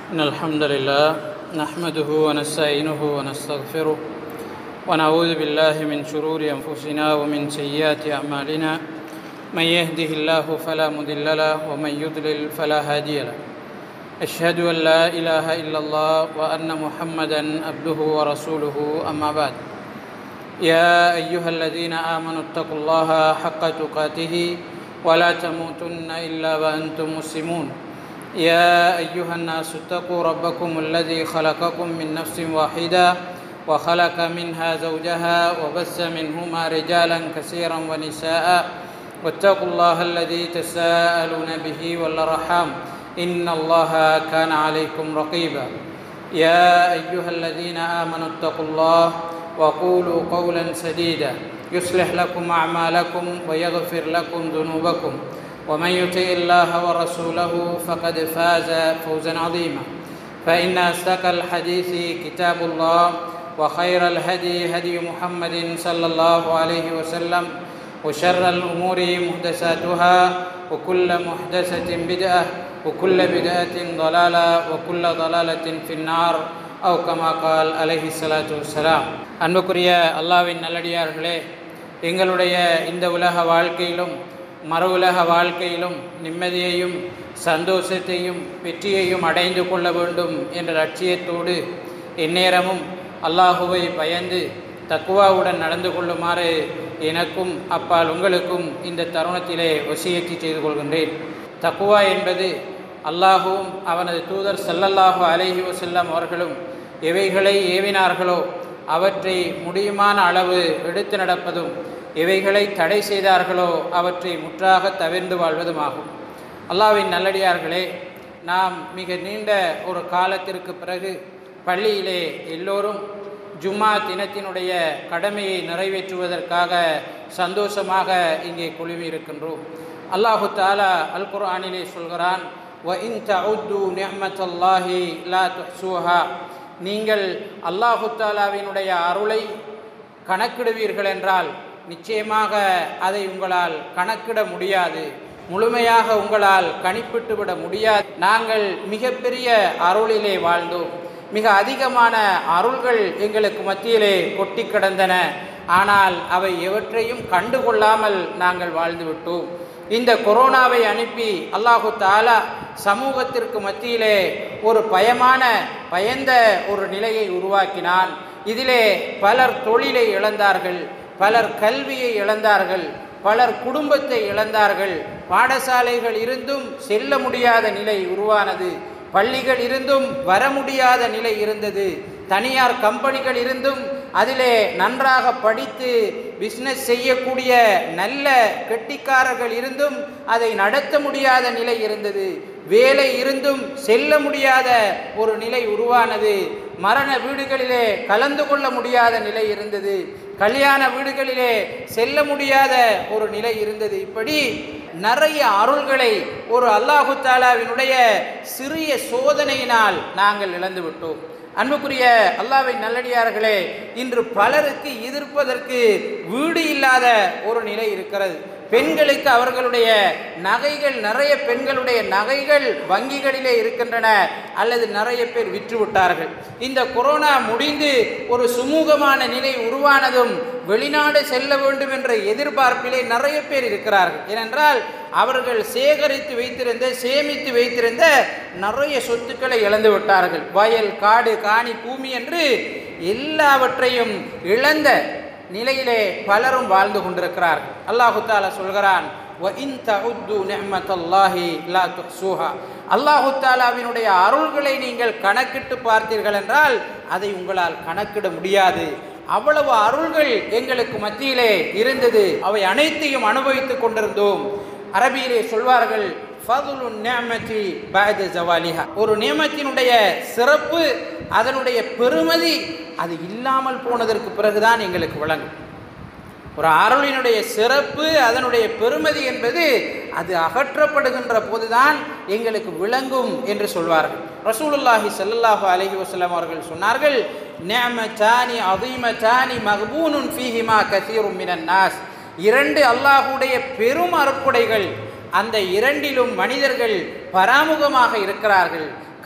إن الحمد لله نحمده ونستعينه ونستغفره ونعوذ بالله من شرور أنفسنا ومن سيئات أعمالنا من يهده الله فلا مضل له ومن يضلل فلا هادي له أشهد أن لا إله إلا الله وأن محمدا عبده ورسوله أما بعد يا أيها الذين آمنوا اتقوا الله حق تقاته ولا تموتن إلا وأنتم مسلمون يا أيها الناس اتقوا ربكم الذي خلقكم من نفس واحدة وخلق منها زوجها وبث منهما رجالا كثيرا ونساء واتقوا الله الذي تساءلون به والأرحام إن الله كان عليكم رقيبا يا أيها الذين آمنوا اتقوا الله وقولوا قولا سديدا يصلح لكم أعمالكم ويغفر لكم ذنوبكم ومن يطع الله ورسوله فقد فاز فوزا عظيما فإن أصدق الحديث كتاب الله وخير الهدي هدي محمد صلى الله عليه وسلم وشر الأمور محدثاتها وكل محدثة بدعة وكل بدعة ضلالة وكل ضلالة في النار أو كما قال عليه الصلاة والسلام அன்புக்குரிய அல்லாவின் நல்லடியார்களே எங்களுடைய இந்த உலக வாழ்க்கையிலும் மறு உலக வாழ்க்கையிலும் நிம்மதியையும் சந்தோஷத்தையும் வெற்றியையும் அடைந்து கொள்ள வேண்டும் என்ற லட்சியத்தோடு எந்நேரமும் அல்லாஹுவை பயந்து தக்குவாவுடன் நடந்து கொள்ளுமாறு எனக்கும் அப்பால் உங்களுக்கும் இந்த தருணத்திலே வசியத்தி செய்து கொள்கின்றேன் தக்குவா என்பது அல்லாஹுவும் அவனது தூதர் சல்லல்லாஹு அலைஹி வசல்லம் அவர்களும் எவைகளை ஏவினார்களோ அவற்றை முடியுமான அளவு எடுத்து நடப்பதும் எவைகளை தடை செய்தார்களோ அவற்றை முற்றாக தவிர்ந்து வாழ்வதுமாகும் அல்லாவின் நல்லடியார்களே நாம் மிக நீண்ட ஒரு காலத்திற்கு பிறகு பள்ளியிலே எல்லோரும் ஜும்மா தினத்தினுடைய கடமையை நிறைவேற்றுவதற்காக சந்தோஷமாக இங்கே குழுமி இருக்கின்றோம் அல்லாஹு தாலா அல் குர்ஆனிலே சொல்கிறான் வ இன் தஉத்து நிஅமத்தல்லாஹி லா துஹ்ஸூஹா நீங்கள் அல்லாஹு தாலாவினுடைய அருளை கணக்கிடுவீர்கள் என்றால் நிச்சயமாக அதை உங்களால் கணக்கிட முடியாது முழுமையாக உங்களால் கணிப்பிட்டு விட முடியாது நாங்கள் மிகப்பெரிய அருளிலே வாழ்ந்தோம் மிக அதிகமான அருள்கள் எங்களுக்கு மத்தியிலே கொட்டி கிடந்தன ஆனால் அவை எவற்றையும் கண்டுகொள்ளாமல் நாங்கள் வாழ்ந்துவிட்டோம் இந்த கொரோனாவை அனுப்பி அல்லாஹு தாலா சமூகத்திற்கு மத்தியிலே ஒரு பயமான பயந்த ஒரு நிலையை உருவாக்கினான் இதிலே பலர் தொழிலை இழந்தார்கள் பலர் கல்வியை இழந்தார்கள் பலர் குடும்பத்தை இழந்தார்கள் பாடசாலைகள் இருந்தும் செல்ல முடியாத நிலை உருவானது பள்ளிகள் இருந்தும் வர முடியாத நிலை இருந்தது தனியார் கம்பெனிகள் இருந்தும் அதிலே நன்றாக படித்து பிஸ்னஸ் செய்யக்கூடிய நல்ல கெட்டிக்காரர்கள் இருந்தும் அதை நடத்த முடியாத நிலை இருந்தது வேலை இருந்தும் செல்ல முடியாத ஒரு நிலை உருவானது மரண வீடுகளிலே கலந்து கொள்ள முடியாத நிலை இருந்தது கல்யாண வீடுகளிலே செல்ல முடியாத ஒரு நிலை இருந்தது இப்படி நிறைய அருள்களை ஒரு அல்லாஹு தாலாவினுடைய சிறிய சோதனையினால் நாங்கள் இழந்து விட்டோம் அன்புக்குரிய அல்லாவின் நல்லடியார்களே இன்று பலருக்கு எதிர்ப்பதற்கு வீடு இல்லாத ஒரு நிலை இருக்கிறது பெண்களுக்கு அவர்களுடைய நகைகள் நிறைய பெண்களுடைய நகைகள் வங்கிகளிலே இருக்கின்றன அல்லது நிறைய பேர் விற்று விட்டார்கள் இந்த கொரோனா முடிந்து ஒரு சுமூகமான நிலை உருவானதும் வெளிநாடு செல்ல வேண்டும் என்ற எதிர்பார்ப்பிலே நிறைய பேர் இருக்கிறார்கள் ஏனென்றால் அவர்கள் சேகரித்து வைத்திருந்த சேமித்து வைத்திருந்த நிறைய சொத்துக்களை இழந்து விட்டார்கள் வயல் காடு காணி பூமி என்று எல்லாவற்றையும் இழந்த நிலையிலே பலரும் வாழ்ந்து கொண்டிருக்கிறார்கள் அல்லாஹு தாலா சொல்கிறான் அல்லாஹு தாலாவினுடைய அருள்களை நீங்கள் கணக்கிட்டு பார்த்தீர்கள் என்றால் அதை உங்களால் கணக்கிட முடியாது அவ்வளவு அருள்கள் எங்களுக்கு மத்தியிலே இருந்தது அவை அனைத்தையும் அனுபவித்துக் கொண்டிருந்தோம் அரபியிலே சொல்வார்கள் ஒரு நியமத்தினுடைய சிறப்பு அதனுடைய பெருமதி அது இல்லாமல் போனதற்கு பிறகுதான் எங்களுக்கு விளங்கும் ஒரு அருளினுடைய சிறப்பு அதனுடைய பெருமதி என்பது அது அகற்றப்படுகின்ற போதுதான் எங்களுக்கு விளங்கும் என்று சொல்வார்கள் ரசூலுல்லாஹி சல்லாஹு அலஹி வசலம் அவர்கள் சொன்னார்கள் நேமச்சானி அதீமச்சானி மஹபூனுன் ஃபீஹிமா கசீரும் மினன் நாஸ் இரண்டு அல்லாஹுடைய பெரும் அறுப்புடைகள் அந்த இரண்டிலும் மனிதர்கள் பராமுகமாக இருக்கிறார்கள்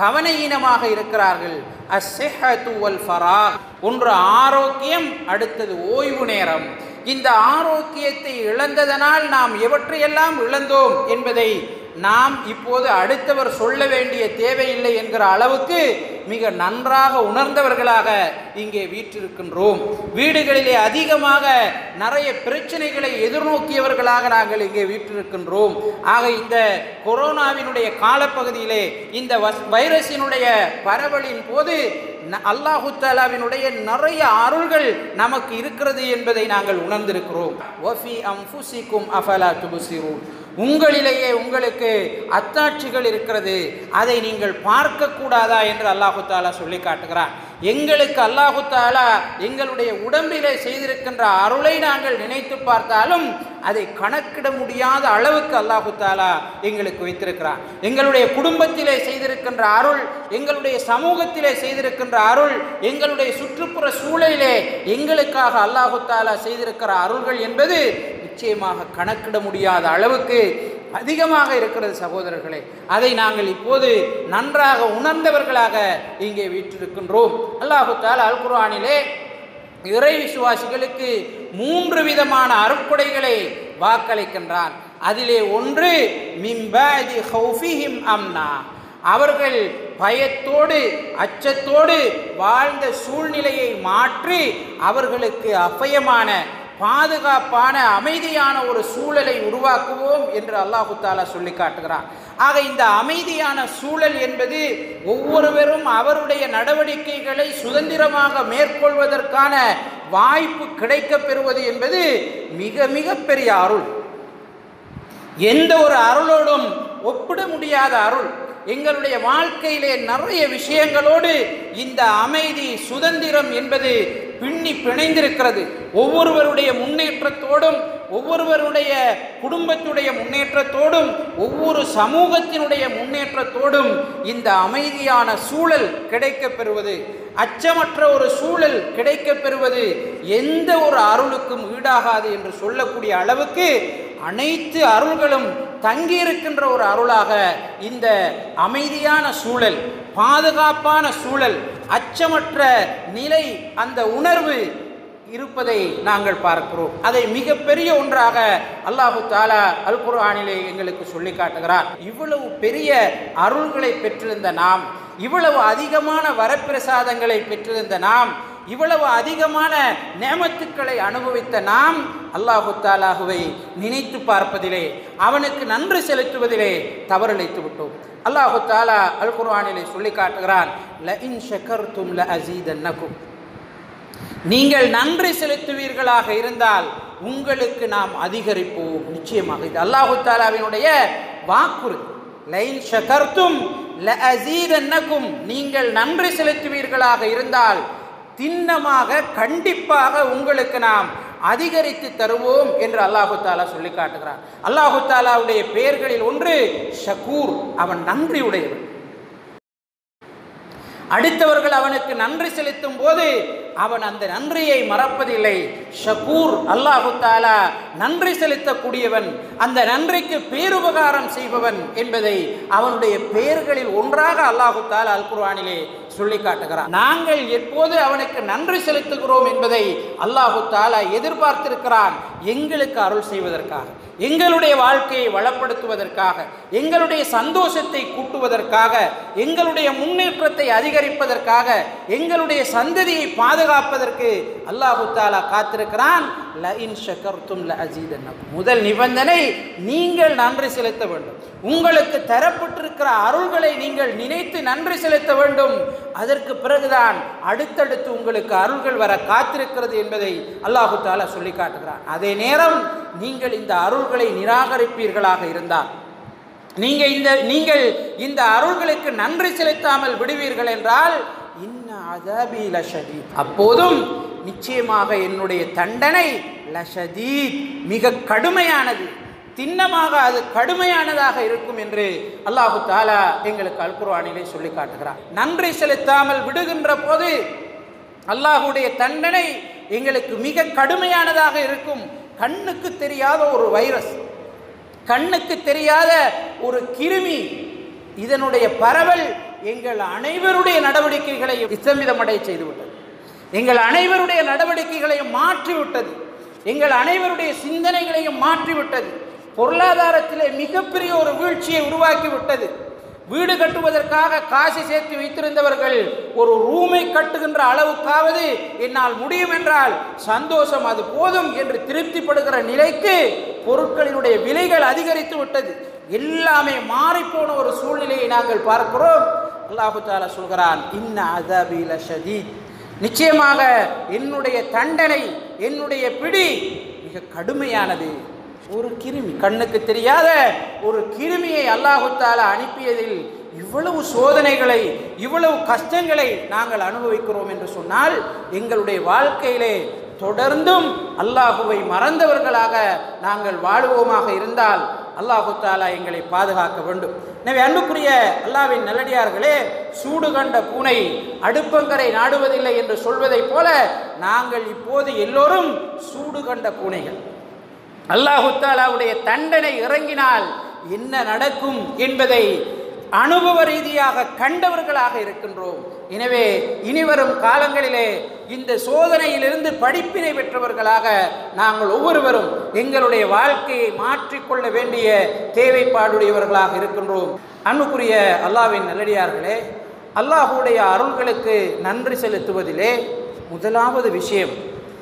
கவனையீனமாக இருக்கிறார்கள் அஸ்ஸிஹத்து வல் ஃபரா ஒன்று ஆரோக்கியம் அடுத்தது ஓய்வு நேரம் இந்த ஆரோக்கியத்தை இழந்ததனால் நாம் எவற்றையெல்லாம் இழந்தோம் என்பதை நாம் இப்போது அடுத்தவர் சொல்ல வேண்டிய தேவையில்லை என்கிற அளவுக்கு மிக நன்றாக உணர்ந்தவர்களாக இங்கே வீற்றிருக்கின்றோம் வீடுகளிலே அதிகமாக நிறைய பிரச்சனைகளை எதிர்நோக்கியவர்களாக நாங்கள் இங்கே வீற்றிருக்கின்றோம் ஆக இந்த கொரோனாவினுடைய காலப்பகுதியிலே இந்த வஸ்- வைரஸினுடைய பரவலின் போது ந- அல்லாஹு தாலாவினுடைய நிறைய அருள்கள் நமக்கு இருக்கிறது என்பதை நாங்கள் உணர்ந்திருக்கிறோம் வஃபி அம்ஃபுசிக்கும் அஃபலா துபுசிரூன் உங்களிலேயே உங்களுக்கு அத்தாட்சிகள் இருக்கிறது அதை நீங்கள் பார்க்க கூடாதா என்று அல்லாஹு தாலா சொல்லி காட்டுகிறான் எங்களுக்கு அல்லாஹு தாலா எங்களுடைய உடம்பிலே செய்திருக்கின்ற அருளை நாங்கள் நினைத்து பார்த்தாலும் அதை கணக்கிட முடியாத அளவுக்கு அல்லாஹு தாலா எங்களுக்கு வைத்திருக்கிறான் எங்களுடைய குடும்பத்திலே செய்திருக்கின்ற அருள் எங்களுடைய சமூகத்திலே செய்திருக்கின்ற அருள் எங்களுடைய சுற்றுப்புற சூழலிலே எங்களுக்காக அல்லாஹு தாலா செய்திருக்கிற அருள்கள் என்பது நிச்சயமாக கணக்கிட முடியாத அளவுக்கு அதிகமாக இருக்கிறது சகோதரர்களே அதை நாங்கள் இப்போது நன்றாக உணர்ந்தவர்களாக இங்கே வீற்றிருக்கின்றோம் அல்லாஹு தாலா அல் குர்ஆனிலே இறை விசுவாசிகளுக்கு மூன்று விதமான அருட்கொடைகளை வாக்களிக்கின்றான் அதிலே ஒன்று மிம்பதி ஹௌஃபிஹிம் அம்னா அவர்கள் பயத்தோடு அச்சத்தோடு வாழ்ந்த சூழ்நிலையை மாற்றி அவர்களுக்கு அபயமான பாதுகாப்பான அமைதியான ஒரு சூழலை உருவாக்குவோம் என்று அல்லாஹு தாலா சொல்லி காட்டுகிறான் ஆக இந்த அமைதியான சூழல் என்பது ஒவ்வொருவரும் அவருடைய நடவடிக்கைகளை சுதந்திரமாக மேற்கொள்வதற்கான வாய்ப்பு கிடைக்கப் பெறுவது என்பது மிக மிக பெரிய அருள் எந்த ஒரு அருளோடும் ஒப்பிட முடியாத அருள் எங்களுடைய வாழ்க்கையிலே நிறைய விஷயங்களோடு இந்த அமைதி சுதந்திரம் என்பது பின்னி பிணைந்திருக்கிறது ஒவ்வொருவருடைய முன்னேற்றத்தோடும் ஒவ்வொருவருடைய குடும்பத்துடைய முன்னேற்றத்தோடும் ஒவ்வொரு சமூகத்தினுடைய முன்னேற்றத்தோடும் இந்த அமைதியான சூழல் கிடைக்கப் பெறுவது அச்சமற்ற ஒரு சூழல் கிடைக்கப் பெறுவது எந்த ஒரு அருளுக்கும் ஈடாகாது என்று சொல்லக்கூடிய அளவுக்கு அனைத்து அருள்களும் தங்கியிருக்கின்ற ஒரு அருளாக இந்த அமைதியான சூழல் பாதுகாப்பான சூழல் அச்சமற்ற நிலை அந்த உணர்வு இருப்பதை நாங்கள் பார்க்கிறோம் அதை மிகப்பெரிய ஒன்றாக அல்லாஹு தாலா அல் குர்ஆனிலே எங்களுக்கு சொல்லி காட்டுகிறார் இவ்வளவு பெரிய அருள்களை பெற்றிருந்த நாம் இவ்வளவு அதிகமான வரப்பிரசாதங்களை பெற்றிருந்த நாம் இவ்வளவு அதிகமான நேமத்துக்களை அனுபவித்த நாம் அல்லாஹு தாலாகுவை நினைத்து பார்ப்பதிலே அவனுக்கு நன்றி செலுத்துவதிலே தவறிழைத்து விட்டோம் அல்லாஹு தாலா அல் குர்ஆனிலே சொல்லி காட்டுகிறான் ல இன் ஷக்கர்தும் ல அசீதன்னகும் நீங்கள் நன்றி செலுத்துவீர்களாக இருந்தால் உங்களுக்கு நாம் அதிகரிப்போம் நிச்சயமாக இது அல்லாஹு தாலாவினுடைய வாக்குறுதி லைன் ஷகர்த்தும் ல அசீதன்னக்கும் நீங்கள் நன்றி செலுத்துவீர்களாக இருந்தால் திண்ணமாக கண்டிப்பாக உங்களுக்கு நாம் அதிகரித்து தருவோம் என்று அல்லாஹு தாலா சொல்லி காட்டுகிறார் அல்லாஹு தாலாவுடைய பெயர்களில் ஒன்று ஷகூர் அவன் நன்றி உடையவன் அடுத்தவர்கள் அவனுக்கு நன்றி செலுத்தும் போது அவன் அந்த நன்றியை மறப்பதில்லை ஷகூர் அல்லாஹு தாலா நன்றி செலுத்தக்கூடியவன் அந்த நன்றிக்கு பேருபகாரம் செய்பவன் என்பதை அவனுடைய பெயர்களில் ஒன்றாக அல்லாஹு தாலா அல் குர்ஆனிலே சொல்லி காட்டுகிறான் நாங்கள் எப்போது அவனுக்கு நன்றி செலுத்துகிறோம் என்பதை அல்லாஹு தாலா எதிர்பார்த்திருக்கிறான் எங்களுக்கு அருள் செய்வதற்காக எங்களுடைய வாழ்க்கையை வளப்படுத்துவதற்காக எங்களுடைய சந்தோஷத்தை கூட்டுவதற்காக எங்களுடைய முன்னேற்றத்தை அதிகரிப்பதற்காக எங்களுடைய சந்ததியை பாதுகாப்பதற்கு அல்லாஹு தாலா காத்திருக்கிறான் ல இன் ஷக்கர்தும் ல அஜீதன்னக்கும். முதல் நிபந்தனை நீங்கள் நன்றி செலுத்த வேண்டும் உங்களுக்கு தரப்பட்டிருக்கிற அருள்களை நீங்கள் நினைத்து நன்றி செலுத்த வேண்டும் அதற்கு பிறகுதான் அடுத்தடுத்து உங்களுக்கு அருள்கள் வர காத்திருக்கிறது என்பதை அல்லாஹு தாலா சொல்லி காட்டுகிறான் அதே நேரம் நீங்கள் இந்த அருள்களை நிராகரிப்பீர்களாக இருந்தால் நீங்க இந்த நீங்கள் இந்த அருள்களுக்கு நன்றி செலுத்தாமல் விடுவீர்கள் என்றால் இன்ன அதாபி லஷதீத் அப்போதும் நிச்சயமாக என்னுடைய தண்டனை லஷதீத் மிக கடுமையானது திண்ணமாக அது கடுமையானதாக இருக்கும் என்று அல்லாஹு தாலா எங்களுக்கு அல்குர்ஆனிலே சொல்லி காட்டுகிறார் நன்றி செலுத்தாமல் விடுகின்ற போது அல்லாஹுடைய தண்டனை எங்களுக்கு மிக கடுமையானதாக இருக்கும் கண்ணுக்கு தெரியாத ஒரு வைரஸ் கண்ணுக்கு தெரியாத ஒரு கிருமி இதனுடைய பரவல் எங்கள் அனைவருடைய நடவடிக்கைகளையும் இஸ்தமிதமடைய செய்துவிட்டது எங்கள் அனைவருடைய நடவடிக்கைகளையும் மாற்றிவிட்டது எங்கள் அனைவருடைய சிந்தனைகளையும் மாற்றிவிட்டது பொருளாதாரத்திலே மிகப்பெரிய ஒரு வீழ்ச்சியை உருவாக்கி விட்டது வீடு கட்டுவதற்காக காசு சேர்த்து வைத்திருந்தவர்கள் ஒரு ரூமை கட்டுகின்ற அளவுக்காவது என்னால் முடியும் என்றால் சந்தோஷம் அது போதும் என்று திருப்திப்படுகிற நிலைக்கு பொருட்களினுடைய விலைகள் அதிகரித்து விட்டது எல்லாமே மாறிப்போன ஒரு சூழ்நிலையை நாங்கள் பார்க்கிறோம் அல்லாஹு தாலா சொல்கிறான் இன்ன அதபில ஷதீத் நிச்சயமாக என்னுடைய தண்டனை என்னுடைய பிடி மிக கடுமையானது ஒரு கிருமி கண்ணுக்கு தெரியாத ஒரு கிருமியை அல்லாஹு தாலா அனுப்பியதில் இவ்வளவு சோதனைகளை இவ்வளவு கஷ்டங்களை நாங்கள் அனுபவிக்கிறோம் என்று சொன்னால் எங்களுடைய வாழ்க்கையிலே தொடர்ந்தும் அல்லாஹுவை மறந்தவர்களாக நாங்கள் வாழுவோமாக இருந்தால் அல்லாஹு தாலா எங்களை பாதுகாக்க வேண்டும் எனவே அன்புக்குரிய அல்லாவின் நல்லடியார்களே சூடு கண்ட பூனை அடுப்பங்கரை நாடுவதில்லை என்று சொல்வதைப் போல நாங்கள் இப்போது எல்லோரும் சூடு கண்ட பூனைகள் அல்லாஹு தாலாவுடைய தண்டனை இறங்கினால் என்ன நடக்கும் என்பதை அனுபவ ரீதியாக கண்டவர்களாக இருக்கின்றோம் எனவே இனிவரும் காலங்களிலே இந்த சோதனையிலிருந்து படிப்பினை பெற்றவர்களாக நாங்கள் ஒவ்வொருவரும் எங்களுடைய வாழ்க்கையை மாற்றிக்கொள்ள வேண்டிய தேவைப்பாடுடையவர்களாக இருக்கின்றோம் அன்புக்குரிய அல்லாவின் நல்லடியார்களே அல்லாஹுடைய அருள்களுக்கு நன்றி செலுத்துவதிலே முதலாவது விஷயம்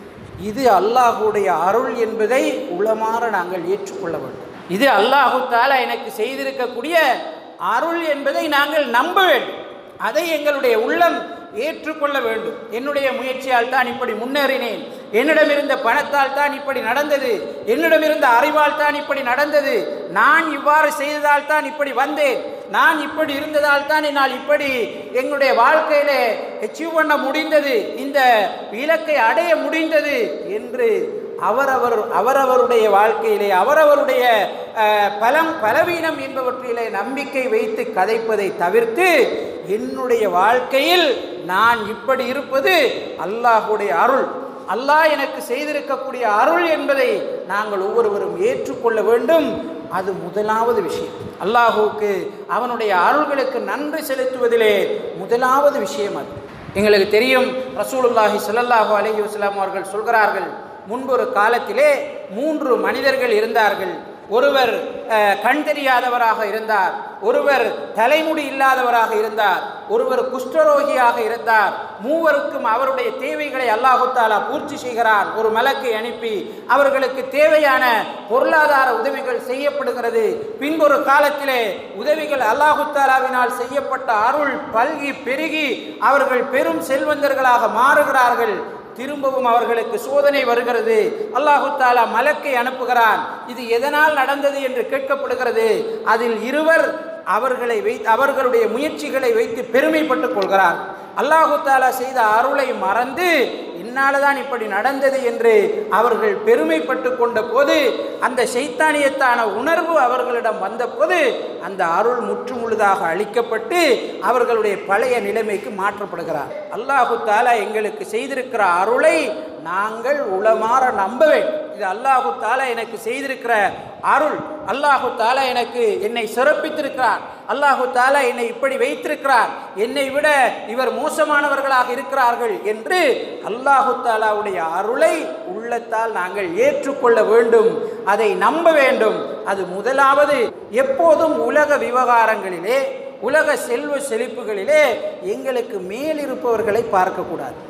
இது அல்லாஹுடைய அருள் என்பதை உளமாற நாங்கள் ஏற்றுக்கொள்ள வேண்டும் இது அல்லாஹு தாலா எனக்கு செய்திருக்கக்கூடிய அருள் என்பதை நாங்கள் நம்ப வேண்டும் அதை எங்களுடைய உள்ளம் ஏற்றுக்கொள்ள வேண்டும் என்னுடைய முயற்சியால் தான் இப்படி முன்னேறினேன் என்னிடமிருந்த பணத்தால் தான் இப்படி நடந்தது என்னிடமிருந்த அறிவால் தான் இப்படி நடந்தது நான் இவ்வாறு செய்ததால் தான் இப்படி வந்தேன் நான் இப்படி இருந்ததால் தான் என்னால் இப்படி எங்களுடைய வாழ்க்கையிலே அச்சீவ் பண்ண முடிந்தது இந்த இலக்கை அடைய முடிந்தது என்று அவரவர் அவரவருடைய வாழ்க்கையிலே அவரவருடைய அஹ், பலம் பலவீனம் என்பவற்றிலே நம்பிக்கை வைத்து கதைப்பதை தவிர்த்து என்னுடைய வாழ்க்கையில் நான் இப்படி இருப்பது அல்லாஹுடைய அருள் அல்லாஹ் எனக்கு செய்திருக்கக்கூடிய அருள் என்பதை நாங்கள் ஒவ்வொருவரும் ஏற்றுக்கொள்ள வேண்டும் அது முதலாவது விஷயம் அல்லாஹுவுக்கு அவனுடைய அருள்களுக்கு நன்றி செலுத்துவதிலே முதலாவது விஷயம் அது எங்களுக்கு தெரியும் ரசூலுல்லாஹி ஸல்லல்லாஹு அலைஹி வஸல்லம் அவர்கள் சொல்கிறார்கள் முன்பு ஒரு காலத்திலே மூன்று மனிதர்கள் இருந்தார்கள் ஒருவர் அஹ், கண் தெரியாதவராக இருந்தார் ஒருவர் தலைமுடி இல்லாதவராக இருந்தார் ஒருவர் குஷ்டரோகியாக இருந்தார் மூவருக்கும் அவருடைய தேவைகளை அல்லாஹு தாலா பூர்த்தி செய்கிறார் ஒரு மலக்கை அனுப்பி அவர்களுக்கு தேவையான பொருளாதார உதவிகள் செய்யப்படுகிறது பின்பொரு காலத்திலே உதவிகள் அல்லாஹு தாலாவினால் செய்யப்பட்ட அருள் பல்கி பெருகி அவர்கள் பெரும் செல்வந்தர்களாக மாறுகிறார்கள் திரும்பவும் அவர்களுக்கு சோதனை வருகிறது அல்லாஹு தாலா மலக்கை அனுப்புகிறான் இது எதனால் நடந்தது என்று கேட்கப்படுகிறது அதில் இருவர் அவர்களை வை அவர்களுடைய முயற்சிகளை வைத்து பெருமைப்பட்டுக் கொள்கிறார் அல்லாஹு தாலா செய்த அருளை மறந்து என்னால தான் இப்படி நடந்தது என்று அவர்கள் பெருமைப்பட்டு கொண்ட போது அந்த சைத்தானியத்தான உணர்வு அவர்களிடம் வந்தபோது அந்த அருள் முற்றுமுழுதாக அழிக்கப்பட்டு அவர்களுடைய பழைய நிலைமைக்கு மாற்றப்படுகிறார் அல்லாஹு தாலா எங்களுக்கு செய்திருக்கிற அருளை நாங்கள் உளமாற நம்ப வேண்டும் இது அல்லாஹு தாலா எனக்கு செய்திருக்கிற அருள் அல்லாஹு தாலா எனக்கு என்னை சிறப்பித்திருக்கிறார் அல்லாஹு தாலா என்னை இப்படி வைத்திருக்கிறார் என்னை விட இவர் மோசமானவர்களாக இருக்கிறார்கள் என்று அல்லாஹு தாலாவுடைய அருளை உள்ளத்தால் நாங்கள் ஏற்றுக்கொள்ள வேண்டும் அதை நம்ப வேண்டும் அது முதலாவது எப்போதும் உலக விவகாரங்களிலே உலக செல்வ செழிப்புகளிலே எங்களுக்கு மேலிருப்பவர்களை பார்க்கக்கூடாது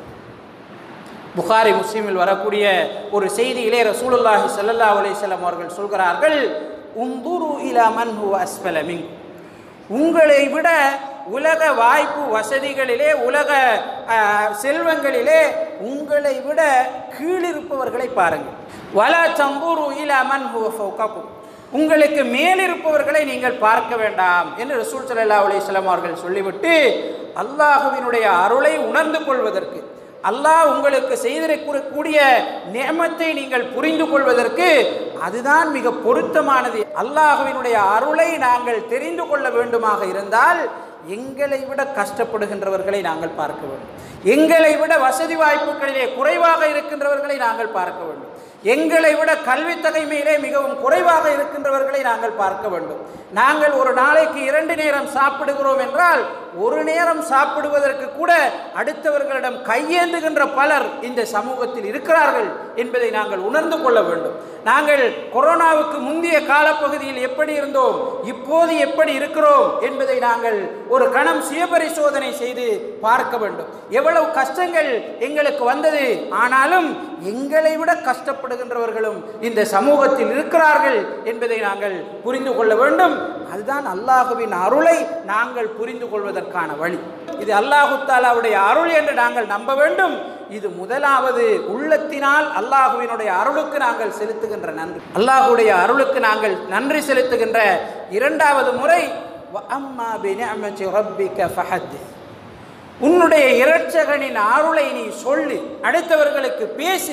புகாரி முஸ்லீமில் வரக்கூடிய ஒரு செய்தியிலே ரசூலுல்லாஹி ஸல்லல்லாஹு அலைஹி வஸல்லம் அவர்கள் சொல்கிறார்கள் உந்துரு இலா மன் ஹுவ அஸ்ஃபல மின் உங்களை விட உலக வாய்ப்பு வசதிகளிலே உலக அஹ், செல்வங்களிலே உங்களை விட கீழிருப்பவர்களை பாருங்கள் வலா தம்புரு இலா மன் ஹுவ ஃபௌகக்கும் உங்களுக்கு மேலிருப்பவர்களை நீங்கள் பார்க்க வேண்டாம் என்று ரசூல் ஸல்லல்லாஹு அலைஹி வஸல்லம் அவர்கள் சொல்லிவிட்டு அல்லாஹுவினுடைய அருளை உணர்ந்து கொள்வதற்கு அல்லாஹ் உங்களுக்கு செய்திருக்கக்கூடிய நியமத்தை நீங்கள் புரிந்து கொள்வதற்கு அதுதான் மிக பொருத்தமானது அல்லாஹுவினுடைய அருளை நாங்கள் தெரிந்து கொள்ள வேண்டுமாக இருந்தால் எங்களை விட கஷ்டப்படுகின்றவர்களை நாங்கள் பார்க்க வேண்டும் எங்களை விட வசதி வாய்ப்புகளிலே குறைவாக இருக்கின்றவர்களை நாங்கள் பார்க்க வேண்டும் எங்களை விட கல்வி தகைமையிலே மிகவும் குறைவாக இருக்கின்றவர்களை நாங்கள் பார்க்க வேண்டும் நாங்கள் ஒரு நாளைக்கு இரண்டு நேரம் சாப்பிடுகிறோம் என்றால் ஒரு நேரம் சாப்பிடுவதற்கு கூட அடுத்தவர்களிடம் கையேந்துகின்ற பலர் இந்த சமூகத்தில் இருக்கிறார்கள் என்பதை நாங்கள் உணர்ந்து கொள்ள வேண்டும் நாங்கள் கொரோனாவுக்கு முந்தைய காலப்பகுதியில் எப்படி இருந்தோம் இப்போது எப்படி இருக்கிறோம் என்பதை நாங்கள் ஒரு கணம் சுயபரிசோதனை செய்து பார்க்க வேண்டும் எவ்வளவு கஷ்டங்கள் எங்களுக்கு வந்தது ஆனாலும் எங்களை விட கஷ்டப்படுகின்றவர்களும் இந்த சமூகத்தில் இருக்கிறார்கள் என்பதை நாங்கள் புரிந்து கொள்ள வேண்டும் அதுதான் அல்லாஹுவின் அருளை நாங்கள் புரிந்து கொள்வதற்கான வழி இது அல்லாஹு தாலாவுடைய அருள் என்று நாங்கள் நம்ப வேண்டும் இது முதலாவது உள்ளத்தினால் அல்லாஹுவினுடைய அருளுக்கு நாங்கள் செலுத்துகின்ற நன்றி அல்லாஹுடைய அருளுக்கு நாங்கள் நன்றி செலுத்துகின்ற இரண்டாவது முறை அம்மா பினிஅமதி ரப்பிக ஃபஹத்திஸ் உன்னுடைய இரட்சகனின் அருளை நீ சொல்லு அடுத்தவர்களுக்கு பேசு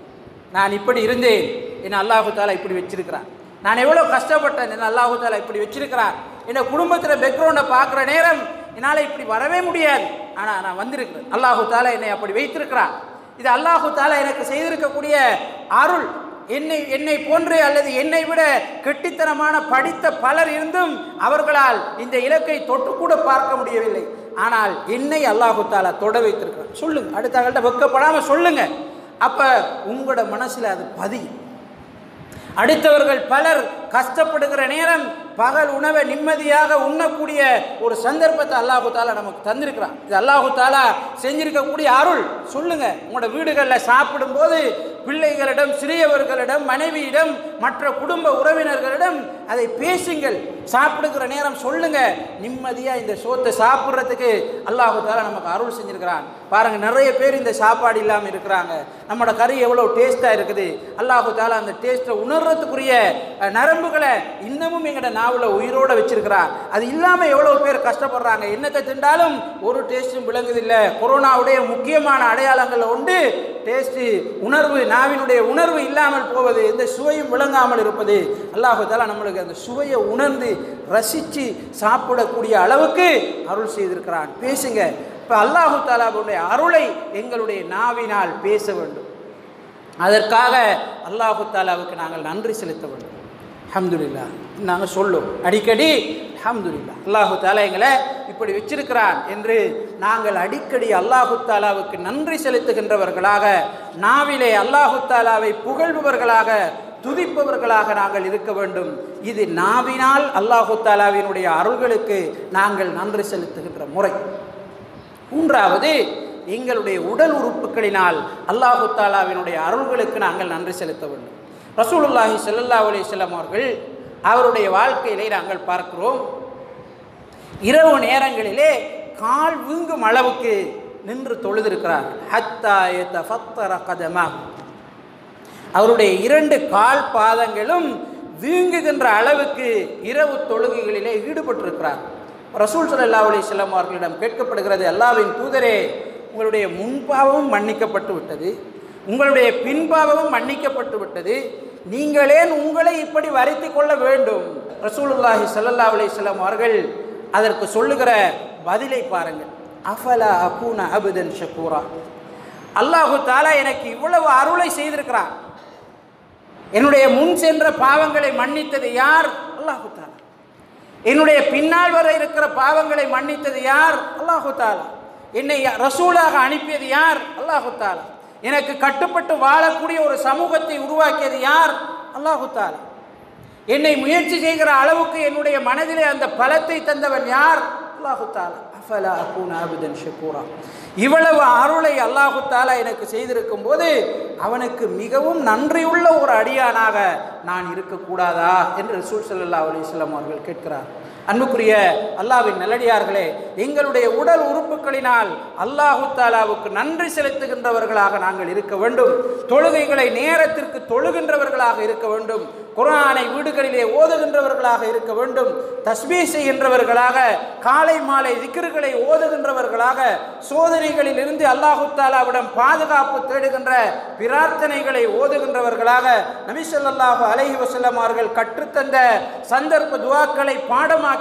நான் இப்படி இருந்தேன் என் அல்லாஹு தாலா இப்படி வச்சிருக்கிறான் நான் எவ்வளோ கஷ்டப்பட்டேன் என் அல்லாஹு தாலா இப்படி வச்சிருக்கிறான் என் குடும்பத்தில் பேக்ரவுண்டை பார்க்குற நேரம் என்னால் இப்படி வரவே முடியாது ஆனால் நான் வந்திருக்கிறேன் அல்லாஹு தாலா என்னை அப்படி வைத்திருக்கிறான் இது அல்லாஹு தாலா எனக்கு செய்திருக்கக்கூடிய அருள் என்னை என்னை போன்று அல்லது என்னை விட கெட்டித்தனமான படித்த பலர் இருந்தும் அவர்களால் இந்த இலக்கை தொட்டு கூட பார்க்க முடியவில்லை ஆனால் என்னை அல்லாஹு தாலா தொட வைத்திருக்கிறான் சொல்லுங்க அடுத்தவங்கள்ட்ட வெக்கப்படாம சொல்லுங்க அப்ப உங்களோட மனசுல அது பதியும் அடுத்தவர்கள் பலர் கஷ்டப்படுகிற நேரம் பகல் உணவை நிம்மதியாக உண்ணக்கூடிய ஒரு சந்தர்ப்பத்தை அல்லாஹு தாலா நமக்கு தந்திருக்கிறான் இது அல்லாஹு தாலா செஞ்சிருக்கக்கூடிய அருள் சொல்லுங்க உங்களோட வீடுகளில் சாப்பிடும்போது பிள்ளைகளிடம் சிறியவர்களிடம் மனைவியிடம் மற்ற குடும்ப உறவினர்களிடம் அதை பேசுங்கள் சாப்பிடுகிற நேரம் சொல்லுங்க நிம்மதியா இந்த சோத்தை சாப்பிட்றதுக்கு அல்லாஹு தாலா நமக்கு அருள் செஞ்சிருக்கிறான் பாருங்க நிறைய பேர் இந்த சாப்பாடு இல்லாமல் இருக்கிறாங்க நம்மளோட கறி எவ்வளோ டேஸ்ட்டாக இருக்குது அல்லாஹு தாலா அந்த டேஸ்ட்டை உணர்றதுக்குரிய அஹ், நரம்புகளை இன்னமும் எங்களோட நாவில் உயிரோட வச்சிருக்கிறார் அது இல்லாமல் எவ்வளோ பேர் கஷ்டப்படுறாங்க என்னத்தை திண்டாலும் ஒரு டேஸ்ட்டும் விளங்குதில்லை கொரோனாவுடைய முக்கியமான அடையாளங்கள் உண்டு டேஸ்ட்டு உணர்வு நாவினுடைய உணர்வு இல்லாமல் போவது எந்த சுவையும் விளங்காமல் இருப்பது அல்லாஹு தாலா நம்மளுக்கு அந்த சுவையை உணர்ந்து ரசித்து சாப்பிடக்கூடிய அளவுக்கு அருள் செய்திருக்கிறான் பேசுங்க இப்போ அல்லாஹு தாலாவுடைய அருளை எங்களுடைய நாவினால் பேச வேண்டும் அதற்காக அல்லாஹு தாலாவுக்கு நாங்கள் நன்றி செலுத்த வேண்டும் அல்ஹம்துலில்லா நாங்கள் சொல்லும் அடிக்கடி அல்ஹம்துலில்லா அல்லாஹு தாலா எங்களை இப்படி வச்சிருக்கிறான் என்று நாங்கள் அடிக்கடி அல்லாஹு தாலாவுக்கு நன்றி செலுத்துகின்றவர்களாக நாவிலே அல்லாஹு தாலாவை புகழ்பவர்களாக துதிப்பவர்களாக நாங்கள் இருக்க வேண்டும் இது நாவினால் அல்லாஹு தாலாவினுடைய அருள்களுக்கு நாங்கள் நன்றி செலுத்துகின்ற முறை மூன்றாவது எங்களுடைய உடல் உறுப்புகளினால் அல்லாஹு தாலாவினுடைய அருள்களுக்கு நாங்கள் நன்றி செலுத்த வேண்டும் ரசூலுல்லாஹி ஸல்லல்லாஹு அலைஹி வஸல்லம் அவர்கள் அவருடைய வாழ்க்கையிலே நாங்கள் பார்க்கிறோம் இரவு நேரங்களிலே கால் வீங்கும் அளவுக்கு நின்று தொழுதிருக்கிறார் ஹத்தா எத்தஃபத்தர கதமாக அவருடைய இரண்டு கால் பாதங்களும் வீங்குகின்ற அளவுக்கு இரவு தொழுகைகளிலே ஈடுபட்டிருக்கிறார் ரசூல் ஸல்லல்லாஹு அலைஹி வஸல்லம் அவர்களிடம் கேட்கப்படுகிறது அல்லாஹ்வின் தூதரே உங்களுடைய முன்பாவமும் மன்னிக்கப்பட்டு விட்டது உங்களுடைய பின்பாவமும் மன்னிக்கப்பட்டு விட்டது நீங்களேன் உங்களை இப்படி வருத்தி கொள்ள வேண்டும் ரசூலுல்லாஹி ஸல்லல்லாஹு அலைஹி வஸல்லம் அவர்கள் அதற்கு சொல்லுகிற பதிலை பாருங்கள் அஃபலா அகூன அபுதன் ஷக்கூரா அல்லாஹு தாலா எனக்கு இவ்வளவு அருளை செய்திருக்கிறான் என்னுடைய முன் சென்ற பாவங்களை மன்னித்தது யார் அல்லாஹு தாலா என்னுடைய பின்னால் வர இருக்கிற பாவங்களை மன்னித்தது யார் அல்லாஹு தாலா என்னை ரசூலாக அனுப்பியது யார் அல்லாஹு தாலா எனக்கு கட்டுப்பட்டு வாழக்கூடிய ஒரு சமூகத்தை உருவாக்கியது யார் அல்லாஹு தாலா என்னை முயற்சி செய்கிற அளவுக்கு என்னுடைய மனதிலே அந்த பலத்தை தந்தவன் யார் அல்லாஹு தாலா அஃபலா அகூன அபுதன் ஷக்கூரா இவ்வளவு அருளை அல்லாஹு தாலா எனக்கு செய்திருக்கும் போது அவனுக்கு மிகவும் நன்றியுள்ள ஒரு அடியானாக நான் இருக்கக்கூடாதா என்று ரசூல் ஸல்லல்லாஹு அலைஹி வஸல்லம் அவர்கள் கேட்கிறார் அன்புக்குரிய அல்லாஹ்வின் நல்லடியார்களே எங்களுடைய உடல் உறுப்புகளினால் அல்லாஹு தாலாவுக்கு நன்றி செலுத்துகின்றவர்களாக நாங்கள் இருக்க வேண்டும் தொழுகைகளை நேரத்திற்கு தொழுகின்றவர்களாக இருக்க வேண்டும் குர்ஆனை வீடுகளிலே ஓதுகின்றவர்களாக இருக்க வேண்டும் தஸ்பீ செய்கின்றவர்களாக காலை மாலை திக்ருகளை ஓதுகின்றவர்களாக சோதனைகளில் இருந்து அல்லாஹு தாலாவிடம் பாதுகாப்பு தேடுகின்ற பிரார்த்தனைகளை ஓதுகின்றவர்களாக நபி ஸல்லல்லாஹு அலைஹி வஸல்லம் அவர்கள் கற்றுத்தந்த சந்தர்ப்ப துவாக்களை பாடமாக்கி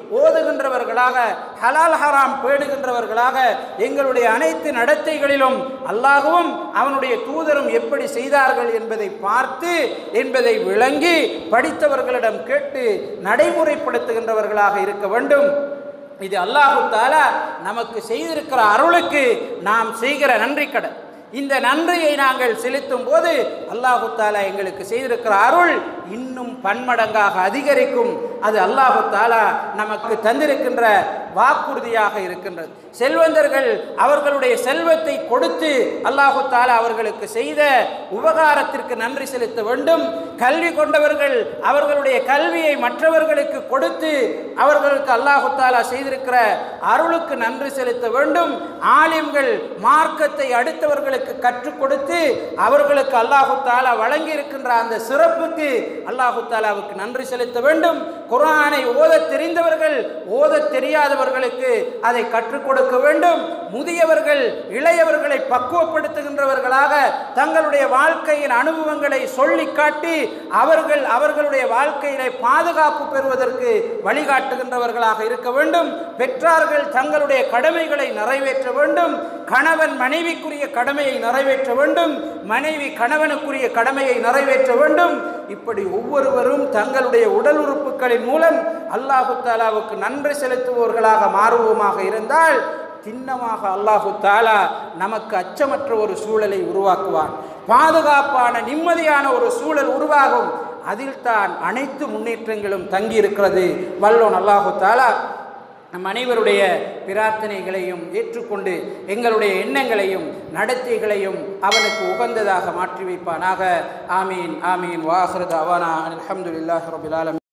ஓதுகின்றவர்களாக ஹலால் ஹராம் பேணுகின்றவர்களாக எங்களுடைய அனைத்து நடத்தைகளிலும் அல்லாஹுவும் அவனுடைய தூதரும் எப்படி செய்தார்கள் என்பதை பார்த்து என்பதை விளங்கி படித்தவர்களிடம் கேட்டு நடைமுறைப்படுத்துகின்றவர்களாக இருக்க வேண்டும் இது அல்லாஹு தாலா நமக்கு செய்திருக்கிற அருளுக்கு நாம் செய்கிற நன்றி கடன் இந்த நன்றியை நாங்கள் செலுத்தும் போது அல்லாஹு தாலா எங்களுக்கு செய்திருக்கிற அருள் இன்னும் பன்மடங்காக அதிகரிக்கும் அது அல்லாஹு தாலா நமக்கு தந்திருக்கின்ற வாக்குறுதியாக இருக்கின்றது செல்வந்தர்கள் அவர்களுடைய செல்வத்தை கொடுத்து அல்லாஹு தாலா அவர்களுக்கு செய்த உபகாரத்திற்கு நன்றி செலுத்த வேண்டும் கல்வி கொண்டவர்கள் அவர்களுடைய கல்வியை மற்றவர்களுக்கு கொடுத்து அவர்களுக்கு அல்லாஹு தாலா செய்திருக்கிற அருளுக்கு நன்றி செலுத்த வேண்டும் ஆலிம்கள் மார்க்கத்தை அடுத்தவர்களுக்கு கற்றுக் கொடுத்து அவர்களுக்கு அல்லாஹு தாலா வழங்கி இருக்கின்ற அந்த சிறப்புக்கு அல்லாஹு தாலாவுக்கு நன்றி செலுத்த வேண்டும் குரானை ஓத தெரிந்தவர்கள் ஓத தெரியாதவர்களுக்கு அதை கற்றுக் கொடுக்க வேண்டும் முதியவர்கள் இளையவர்களை பக்குவப்படுத்துகின்றவர்களாக தங்களுடைய வாழ்க்கையின் அனுபவங்களை சொல்லி காட்டி அவர்கள் அவர்களுடைய வாழ்க்கையிலே பாதுகாப்பு பெறுவதற்கு வழிகாட்டுகின்றவர்களாக இருக்க வேண்டும் பெற்றார்கள் தங்களுடைய கடமைகளை நிறைவேற்ற வேண்டும் கணவன் மனைவிக்குரிய கடமையை நிறைவேற்ற வேண்டும் மனைவி கணவனுக்குரிய கடமையை நிறைவேற்ற வேண்டும் இப்படி ஒவ்வொருவரும் தங்களுடைய உடல் உறுப்புகளின் மூலம் அல்லாஹு தாலாவுக்கு நன்றி செலுத்துபவர்களாக மாறுவோமாக இருந்தால் திண்ணமாக அல்லாஹு தாலா நமக்கு அச்சமற்ற ஒரு சூழலை உருவாக்குவான் பாதுகாப்பான நிம்மதியான ஒரு சூழல் உருவாகும் அதில் தான் அனைத்து முன்னேற்றங்களும் தங்கியிருக்கிறது வல்லோன் அல்லாஹு தாலா நம் அனைவருடைய பிரார்த்தனைகளையும் ஏற்றுக்கொண்டு எங்களுடைய எண்ணங்களையும் நடத்தைகளையும் அவனுக்கு உகந்ததாக மாற்றி வைப்பானாக ஆமீன் ஆமீன் வாஹ்ரத் அவானா அலமதுல்லாஹ் ரபில் ஆலமீன்